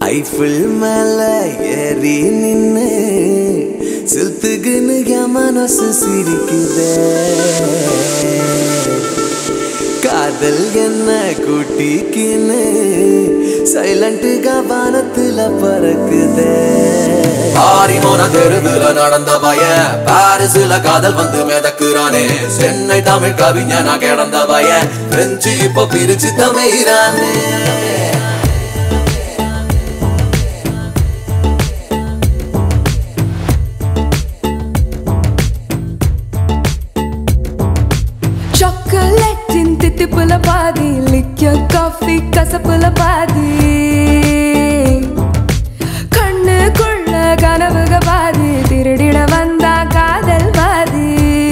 Eiffel மேல ஏறி நின்னு சில்த்துக்குன்னு என் மனசு சிரிக்குதே காதல் என்ன கூட்டிக்கின்னு சைலண்ட்டுగా வானத்துல பறக்குதே ஆரிமோன தெருவுல நடந்த பையன் பாரிஸ்ல காதல் வந்து மிதக்குறானே சென்னை தமிழ் கவிஞனா கிடந்த பையன் பிரெஞ்சு இப்ப பிரிச்சு தமிழானே சாக்லேட்டின் தித்திப்புல பாதி லிக்கர் காஃபி கசப்புல பாதி கண்ணுக்குள்ள கனவுக பாதி திருடிட வந்தா காதல் பாதி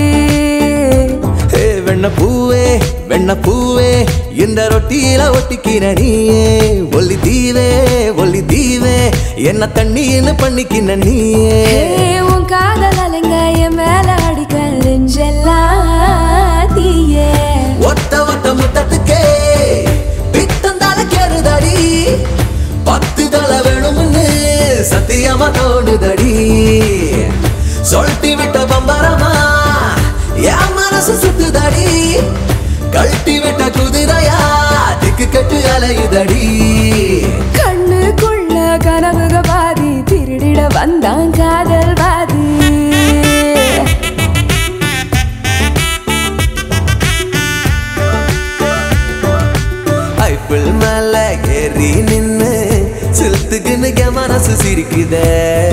ஏ வெண்ண பூவே வெண்ண பூவே இந்த ரொட்டியில ஒட்டிக்கிற நீயே ஒல்லி தீவே ஒல்லி தீவே என்ன தண்ணின்னு பண்ணிக்கின நீயே ஏ, உன் காதல் அலைங்க என் மேல அடிக்க நெஞ்செல்லாம் தீயே ஒத்த ஒத்த முத்தத்துக்கே பித்தந்தால கேறுதடி பத்து தலை வேணும்னு சத்தியமா தோணுதடி சொல்லிட்டு விட்ட பம்பரமா என் மனசு சுத்துதடி கழட்டி விட்ட குதிரையா திக்கு கட்டு அலையுதடி கண்ணுக்குள்ள கனவுக பாதி திருடிட வந்தான் காதல் பாதி ஐப்பிள் மேல ஏறி நின்னு சிலுத்துக்குன்னு என் மனசு சிரிக்குதே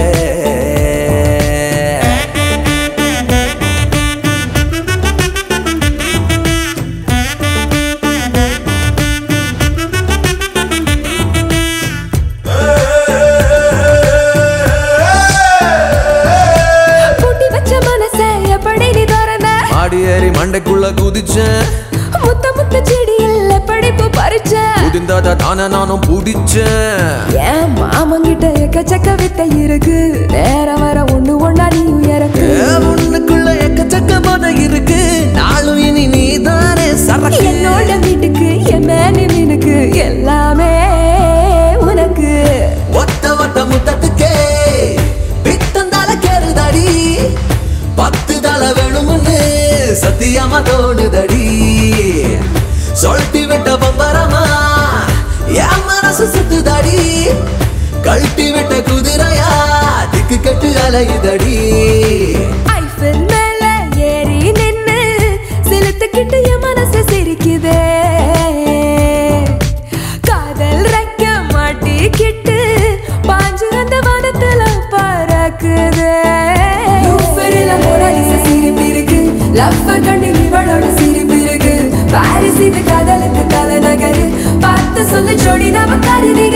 பூட்டி வச்ச மனச எப்படி நீ திறந்த ஆடி ஏறி மண்டைக்குள்ள குதிச்சேன் முத்த முத்த செடியில் எப்படி பூ பறிச்ச குதிந்தாத தானே நானும் பிடிச்சேன் ஏன் மாமங்கிட்ட எக்கச்சக்க வித்தை இருக்கு நேரம் வர ஒண்ணு ஒண்ணா நீ உயரக்கு உன்னுக்குள்ள எக்கச்சக்க போத இருக்கு நாளும் இனி நீதானே சரக்கு என்னோட வீட்டுக்கு என் மேனி மீனுக்கு எல்லாமே உனக்கு ஒத்த ஒத்த முத்தத்துக்கே பித்தந்தால கேறுதடி பத்து தலை வேணும்னு சத்தியமா தோணுதடி சொல்லிட்டு விட்ட பம்பரமா என் மனசு சுத்துதடி கழட்டி விட்ட குதிரையா திக்கு கட்டு அலையுதடி ஐஃபில் மேல ஏறி நின்னு சிலுத்துக்கிட்டு என் மனசு சிரிக்குதே காதல் ரெக்க மாட்டிக்கிட்டு பாஞ்சு அந்த வானத்துல பறக்குதே லூஃபரில மோனாலிசா சிரிப்பு இருக்கு லவ்வ கண்டு இவளோட சிரிப்பு இருக்கு பாரிஸ் இது காதலுக்கு தலைநகரு பார்த்து சொல்லு ஜோடி நமக்கு அருவிகள்